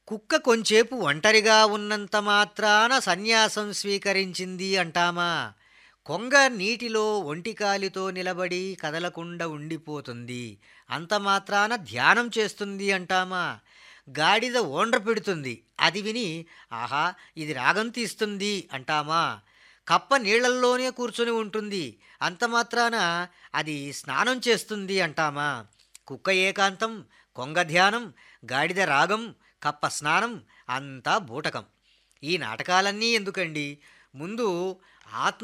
కుక్క కొంచేపు ఒంటరిగా ఉన్నంత మాత్రాన సన్యాసం స్వీకరించింది అంటామా కొంగ నీటిలో ఒంటికాలితో నిలబడి కదలకుండా ఉండిపోతుంది అంత మాత్రాన ధ్యానం చేస్తుంది అంటామా గాడిద ఓండ్ర పెడుతుంది అది విని ఆహా ఇది రాగం తీస్తుంది అంటామా కప్ప నీళ్లల్లోనే కూర్చొని ఉంటుంది అంత మాత్రాన అది స్నానం చేస్తుంది అంటామా కుక్క ఏకాంతం కొంగ ధ్యానం గాడిద రాగం కప్ప స్నానం అంతా బూటకం ఈ నాటకాలన్నీ ఎందుకండి ముందు ఆత్మ